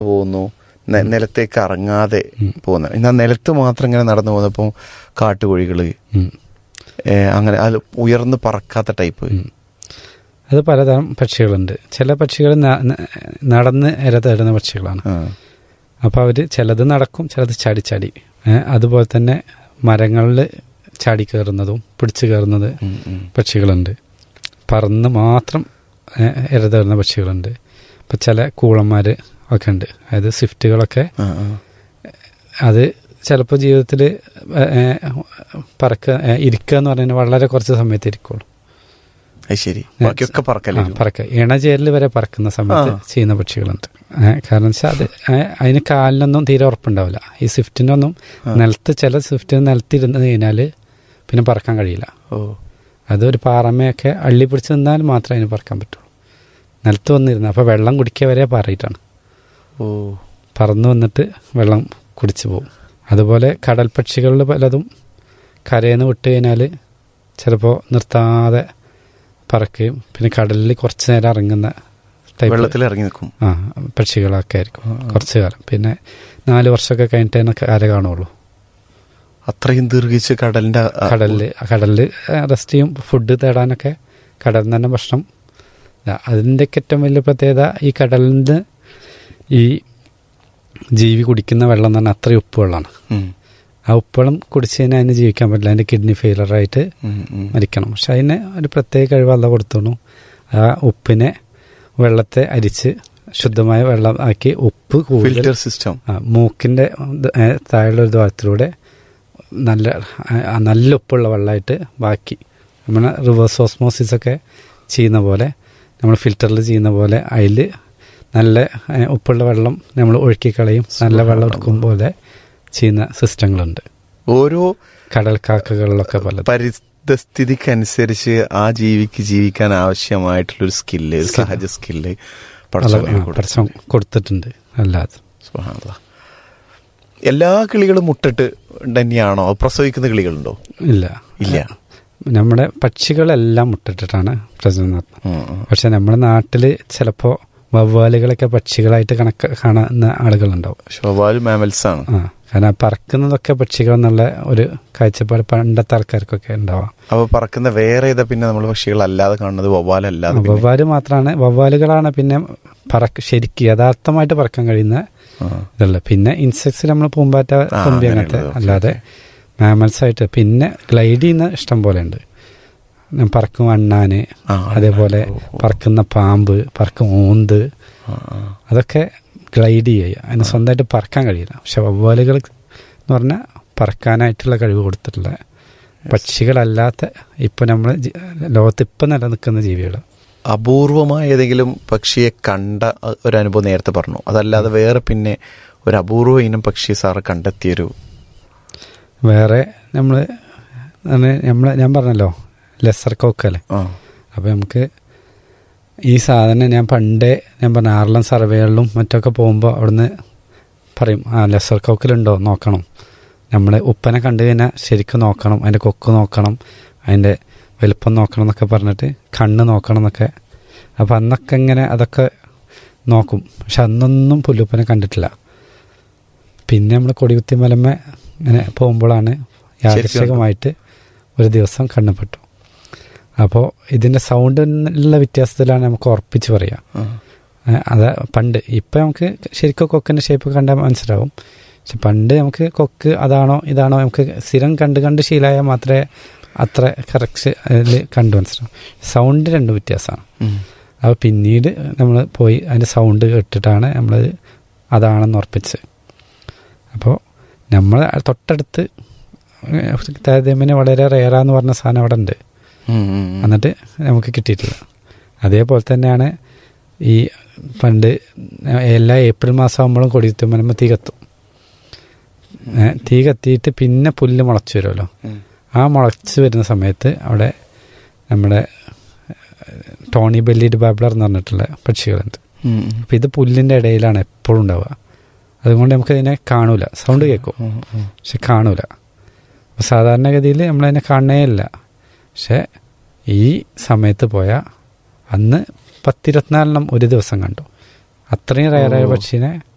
പോകുന്നു നെ- നിലത്തേക്ക് ഇറങ്ങാതെ പോകുന്നത് എന്നാൽ നിലത്ത് മാത്രം ഇങ്ങനെ നടന്നു പോകുന്നപ്പോൾ കാട്ടുകോഴികള് ഉം. ഏ, അങ്ങനെ അത് ഉയർന്ന് പറക്കാത്ത ടൈപ്പ് അത് പലതരം പക്ഷികളുണ്ട് ചില പക്ഷികൾ ന- ന- നടന്ന് ഇര തേടുന്ന പക്ഷികളാണ് ആ. അപ്പോൾ അവർ ചിലത് നടക്കും ചിലത് ചാടി ചാടി ഏ, അതുപോലെ തന്നെ മരങ്ങളിൽ ചാടി കയറുന്നതും പിടിച്ചു കയറുന്നത് ഉം, ഉം. പക്ഷികളുണ്ട് പറന്ന് മാത്രം ഏ, ഇര തേടുന്ന പക്ഷികളുണ്ട് ഇപ്പം ചില കൂളന്മാർ ഒക്കെ ഉണ്ട് അതായത് സ്വിഫ്റ്റുകളൊക്കെ ആ, ആ. അത് ചിലപ്പോൾ ജീവിതത്തിൽ പറക്ക ഏ, ഇരിക്കുക എന്ന് പറയുന്നത് വളരെ കുറച്ച് സമയത്ത് ഇരിക്കുള്ളൂ അത് ശരി ബാക്കിയൊക്കെ പറക്കല്ലേ ആ, പറക്ക ഇണചേരൽ വരെ പറക്കുന്ന സമയത്ത് ആ. ചെയ്യുന്ന പക്ഷികളുണ്ട് ഏ, കാരണം വെച്ചാൽ അത് ഏ, അതിന് കാലിനൊന്നും തീരെ ഉറപ്പുണ്ടാവില്ല ഈ സ്വിഫ്റ്റിനൊന്നും ആ. നിലത്ത് ചില സ്വിഫ്റ്റിന് നിലത്തിരുന്ന് കഴിഞ്ഞാൽ പിന്നെ പറക്കാൻ കഴിയില്ല ഓ അതൊരു പാറമയൊക്കെ അള്ളി പിടിച്ച് നിന്നാൽ മാത്രമേ അതിന് പറക്കാൻ പറ്റുള്ളൂ നിലത്ത് വന്നിരുന്നു അപ്പോൾ വെള്ളം കുടിക്കുക വരെ പാറയിട്ടാണ് ഓ പറന്നു വന്നിട്ട് വെള്ളം കുടിച്ചു പോകും അതുപോലെ കടൽ പക്ഷികളിൽ പലതും കരയിൽ നിന്ന് വിട്ട് കഴിഞ്ഞാൽ ചിലപ്പോൾ നിർത്താതെ പറക്കുകയും പിന്നെ കടലിൽ കുറച്ച് നേരം ഇറങ്ങുന്ന ടൈപ്പ് വെള്ളത്തിൽ ഇറങ്ങി നിൽക്കും ആ പക്ഷികളൊക്കെ ആയിരിക്കും കുറച്ച് കാലം പിന്നെ നാല് വർഷമൊക്കെ കഴിഞ്ഞിട്ടേ കര കാണുള്ളൂ അത്രയും ദീർഘിച്ച് കടലിന്റെ ആ- കടലിൽ കടലിൽ റെസ്റ്റ് ചെയ്യും ഫുഡ് തേടാനൊക്കെ കടലിൽ നിന്ന് തന്നെ ഭക്ഷണം ഇതാ, അതിൻ്റെയൊക്കെ ഏറ്റവും വലിയ പ്രത്യേകത ഈ കടലിൽ നിന്ന് ഈ ജീവി കുടിക്കുന്ന വെള്ളം എന്ന് പറഞ്ഞാൽ അത്രയും ഉപ്പ് വെള്ളമാണ് ഉം, ആ ഉപ്പുവെള്ളം കുടിച്ച് കഴിഞ്ഞാൽ അതിന് ജീവിക്കാൻ പറ്റില്ല അതിൻ്റെ കിഡ്നി ഫെയിലറായിട്ട് ഉം, ഉം. മരിക്കണം പക്ഷെ അതിന് ഒരു പ്രത്യേക കഴിവ് അല്ല കൊടുത്തോണു ആ ഉപ്പിനെ വെള്ളത്തെ അരിച്ച് ശുദ്ധമായ വെള്ളം ആക്കി ഉപ്പ് കൂടുതൽ ഫിൽറ്റർ സിസ്റ്റം ആ, മൂക്കിന്റെ ഇത്, ഏ, താഴെയുള്ള ഒരു ദ്വാരത്തിലൂടെ നല്ല ആ, നല്ല ഉപ്പുള്ള വെള്ളമായിട്ട് ബാക്കി നമ്മൾ റിവേഴ്സ് ഓസ്മോസിസ് ഒക്കെ ചെയ്യുന്ന പോലെ നമ്മൾ ഫിൽറ്ററിൽ ചെയ്യുന്ന പോലെ അതിൽ നല്ല ഏ, ഉപ്പുള്ള വെള്ളം നമ്മൾ ഒഴുക്കി കളയും നല്ല വെള്ളം എടുക്കും പോലെ ചെയ്യുന്ന സിസ്റ്റങ്ങളുണ്ട് ഓരോ കടൽ കാക്കകളിലൊക്കെ പലത് പരിസ്ഥിതിക്കനുസരിച്ച് ആ ജീവിക്ക് ജീവിക്കാൻ ആവശ്യമായിട്ടുള്ളൊരു സ്കില്ല് ഒരു സഹജ സ്കില്ല് പരസ്യം കൊടുത്തിട്ടുണ്ട് അല്ലാതെ സുബ്ഹാനല്ലാഹ്. എല്ലാ കിളികളും മുട്ടിട്ട് തന്നെയാണോ പ്രസവിക്കുന്ന കിളികളുണ്ടോ ഇല്ല ഇല്ല നമ്മുടെ പക്ഷികളെല്ലാം മുട്ടിട്ടിട്ടാണ് പ്രജനനം നടത്തുന്നത് ഉം, ഉം. പക്ഷെ നമ്മുടെ നാട്ടിൽ ചിലപ്പോൾ വവ്വാലുകളൊക്കെ പക്ഷികളായിട്ട് കണക്ക് കാണുന്ന ആളുകളുണ്ടാവും ശോഭാലു മാമൽസ് ആണ് ആ കാരണം ആ പറക്കുന്നതൊക്കെ പക്ഷികൾ എന്നുള്ള ഒരു കാഴ്ചപ്പാട് പണ്ടത്തെ ആൾക്കാർക്കൊക്കെ ഉണ്ടാവാം അപ്പൊ പറക്കുന്ന വേറെ ഏതാ പിന്നെ നമ്മൾ പക്ഷികളല്ലാതെ കാണുന്നത് വവ്വാലല്ലാതെ പിന്നെ? വവ്വാല് മാത്രമാണ് വവ്വാലുകളാണ് പിന്നെ പറക്ക് ശരിക്കും യഥാർത്ഥമായിട്ട് പറക്കാൻ കഴിയുന്ന ആ. ഇതല്ല പിന്നെ ഇൻസെക്ട്സ് നമ്മൾ പൂമ്പാറ്റ ആ, തുമ്പി അങ്ങനത്തെ അങ്ങനെയുള്ളത്. അല്ലാതെ മാമൽസ് ആയിട്ട് പിന്നെ ഗ്ലൈഡ് ചെയ്യുന്ന ഇഷ്ടം പോലെ ഉണ്ട് പറക്കും അണ്ണാന് ആ, അതേപോലെ ഓ, ഓ. പറക്കുന്ന പാമ്പ് പറക്കും ഓന്ത് ആ, ആ. അതൊക്കെ ഗ്ലൈഡ് ചെയ്യുക അതിന് സ്വന്തമായിട്ട് പറക്കാൻ കഴിയില്ല പക്ഷെ വവ്വാലുകൾ എന്ന് പറഞ്ഞാൽ പറക്കാനായിട്ടുള്ള കഴിവ് കൊടുത്തിട്ടുള്ള പക്ഷികളല്ലാത്ത ഇപ്പം നമ്മൾ ലോകത്ത് ഇപ്പം നിലനിൽക്കുന്ന ജീവികൾ അപൂർവമായ ഏതെങ്കിലും പക്ഷിയെ കണ്ട അ- ഒരു അനുഭവം നേരത്തെ പറഞ്ഞു അതല്ലാതെ വേറെ പിന്നെ ഒരു അപൂർവ ഇനം പക്ഷിയെ സാറ് കണ്ടെത്തിയൊരു വേറെ നമ്മൾ നമ്മൾ ഞാൻ പറഞ്ഞല്ലോ ലെസർ കോക്കല്ലേ ആ അപ്പോൾ നമുക്ക് ഈ സാധനം ഞാൻ പണ്ടേ ഞാൻ പറഞ്ഞ ആർലം സർവേകളിലും മറ്റൊക്കെ പോകുമ്പോൾ അവിടുന്ന് പറയും ആ ലെസർ കോക്കിലുണ്ടോ നോക്കണം നമ്മൾ ഉപ്പനെ കണ്ടു കഴിഞ്ഞാൽ ശരിക്കും നോക്കണം അതിൻ്റെ കൊക്ക് നോക്കണം അതിൻ്റെ വലുപ്പം നോക്കണം എന്നൊക്കെ പറഞ്ഞിട്ട് കണ്ണ് നോക്കണം എന്നൊക്കെ അപ്പോൾ അന്നൊക്കെ ഇങ്ങനെ അതൊക്കെ നോക്കും പക്ഷെ അന്നൊന്നും പുല്ലുപ്പനെ കണ്ടിട്ടില്ല പിന്നെ നമ്മൾ കൊടികുത്തി മലമ്മ ഇങ്ങനെ പോകുമ്പോഴാണ് യാദൃശികമായിട്ട് ഒരു ദിവസം കണ്ണപ്പെട്ടു അപ്പോൾ ഇതിൻ്റെ സൗണ്ടിനുള്ള വ്യത്യാസത്തിലാണ് നമുക്ക് ഉറപ്പിച്ച് പറയുക ആ. ഏ, അത് പണ്ട് ഇപ്പം നമുക്ക് ശരിക്കും കൊക്കിൻ്റെ ഷേപ്പ് കണ്ടാൽ മനസ്സിലാവും പക്ഷെ പണ്ട് നമുക്ക് കൊക്ക് അതാണോ ഇതാണോ നമുക്ക് സ്ഥിരം കണ്ട് കണ്ട് ശീലമായാൽ മാത്രമേ അത്ര കറക്റ്റ് അതിൽ കണ്ടു മനസ്സിലാവും സൗണ്ട് രണ്ടും വ്യത്യാസമാണ് ഉം. അപ്പോൾ പിന്നീട് നമ്മൾ പോയി അതിൻ്റെ സൗണ്ട് കേട്ടിട്ടാണ് നമ്മൾ അതാണെന്ന് ഉറപ്പിച്ച് അപ്പോൾ നമ്മൾ തൊട്ടടുത്ത് ഏഹ്, താരതമ്യേന വളരെ റെയറാന്ന് പറഞ്ഞ സാധനം അവിടെ ഉണ്ട് ഉം, ഉം, ഉം. എന്നിട്ട് നമുക്ക് കിട്ടിയിട്ടില്ല അതേപോലെ തന്നെയാണ് ഈ പണ്ട് എല്ലാ ഏപ്രിൽ മാസം ആകുമ്പോഴും കൊടിയെത്തുമ്പോൾ തീ കത്തും ഏ, തീ കത്തിയിട്ട് പിന്നെ പുല്ല് മുളച്ചു വരുമല്ലോ ഉം. ആ മുളച്ച് വരുന്ന സമയത്ത് അവിടെ നമ്മുടെ ഏഹ്, ടോണി ബെല്ലിഡ് ബാബ്ലർ എന്ന് പറഞ്ഞിട്ടുള്ള പക്ഷികളുണ്ട് ഉം, ഉം. അപ്പം ഇത് പുല്ലിൻ്റെ ഇടയിലാണ് എപ്പോഴും ഉണ്ടാവുക അതുകൊണ്ട് നമുക്കതിനെ കാണൂല സൗണ്ട് കേൾക്കും ഉം, ഉം. പക്ഷെ കാണൂല അപ്പോൾ സാധാരണഗതിയിൽ നമ്മളതിനെ കാണണേ ഇല്ല പക്ഷെ ഈ സമയത്ത് പോയാൽ അന്ന് പത്തിരുപത്തിനാലെണ്ണം ഒരു ദിവസം കണ്ടു അത്രയും റയറായ ഓ. പക്ഷിനെ